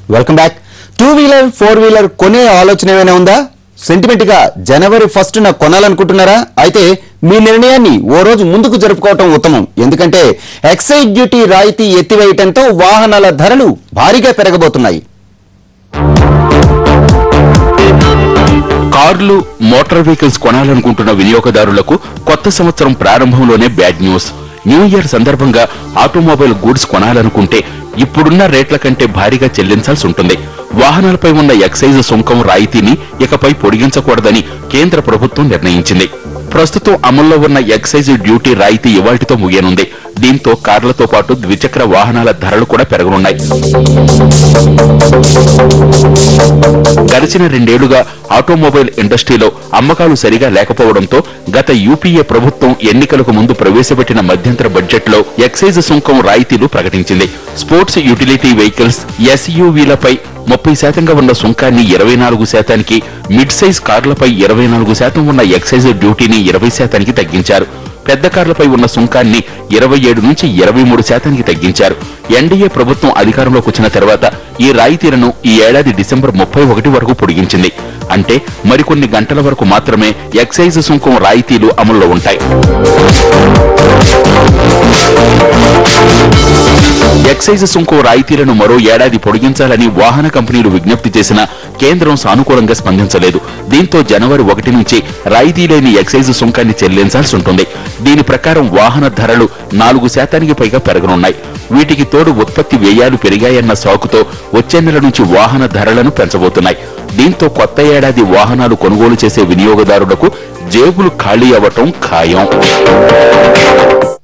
welcome back two wheeler four wheeler కొనే ఆలోచన ఏమైనా ఉందా సెంటిమెంట్ గా జనవరి ఫస్ట్ న కొనాలనుకుంటున్నారా అయితే మీ నిర్ణయాన్ని ఓ రోజు ముందుకు జరుపుకోవటం ఉత్తమం ఎందుకంటే ఎక్సైజ్ డ్యూటీ రాయితీ ఎత్తివేయటంతో వాహనాల ధరలు భారీగా పెరగబోతున్నాయి కార్లు మోటార్ వెహికల్స్ కొనాలనుకుంటున్న వినియోగదారులకు కొత్త సంవత్సరం ప్రారంభంలోనే బ్యాడ్ న్యూస్ న్యూ ఇయర్ సందర్భంగా ఆటోమొబైల్ గూడ్స్ కొనాలనుకుంటే ఇప్పుడున్న రేట్ల కంటే భారీగా చెల్లించాల్సి ఉంటుంది వాహనాలపై ఉన్న ఎక్సైజ్ సుంకం రాయితీని ఇకపై పొడిగించకూడదని కేంద్ర ప్రభుత్వం నిర్ణయించింది ప్రస్తుతం అమల్లో ఉన్న ఎక్సైజ్ డ్యూటీ రాయితీ ఇవాల్టితో ముగియనుంది దీంతో కార్లతో పాటు ద్విచక్ర వాహనాల ధరలు కూడా పెరగనున్నాయి గడిచిన రెండేళ్లుగా ఆటోమొబైల్ ఇండస్ట్రీలో అమ్మకాలు సరిగా లేకపోవడంతో గత యూపీఏ ప్రభుత్వం ఎన్నికలకు ముందు ప్రవేశపెట్టిన మధ్యంతర బడ్జెట్ లో ఎక్సైజ్ సుంకం రాయితీలు ప్రకటించింది స్పోర్ట్స్ యుటిలిటీ వెహికల్స్ ఎస్యూవీలపై ముప్పై శాతంగా ఉన్న సుంకాన్ని ఇరవై నాలుగు శాతానికి మిడ్ సైజ్ కార్లపై ఇరవై నాలుగు శాతం ఉన్న ఎక్సైజ్ డ్యూటీని ఇరవై శాతానికి తగ్గించారు పెద్ద కార్లపై ఉన్న సుంకాన్ని ఇరవై ఏడు నుంచి ఇరవై మూడు శాతానికి తగ్గించారు ఎన్డీఏ ప్రభుత్వం అధికారంలోకి వచ్చిన తర్వాత ఈ రాయితీలను ఈ ఏడాది డిసెంబర్ ముప్పై ఒకటి వరకు పొడిగించింది అంటే మరికొన్ని గంటల వరకు మాత్రమే ఎక్సైజ్ సుంకం రాయితీలు అమల్లో ఉంటాయి ఎక్సైజ్ సుంకం రాయితీలను మరో ఏడాది పొడిగించాలని వాహన కంపెనీలు విజ్ఞప్తి చేసినా కేంద్రం సానుకూలంగా స్పందించలేదు దీంతో జనవరి ఒకటి నుంచి రాయితీ లేని ఎక్సైజ్ సుంకాన్ని చెల్లించాల్సి ఉంటుంది దీని ప్రకారం వాహన ధరలు నాలుగు శాతానికి పైగా పెరగనున్నాయి వీటికి తోడు ఉత్పత్తి వ్యయాలు పెరిగాయన్న సాకుతో వచ్చే నెల నుంచి వాహన ధరలను పెంచబోతున్నాయి దీంతో కొత్త ఏడాది వాహనాలు కొనుగోలు చేసే వినియోగదారులకు జేబులు ఖాళీ అవ్వటం ఖాయం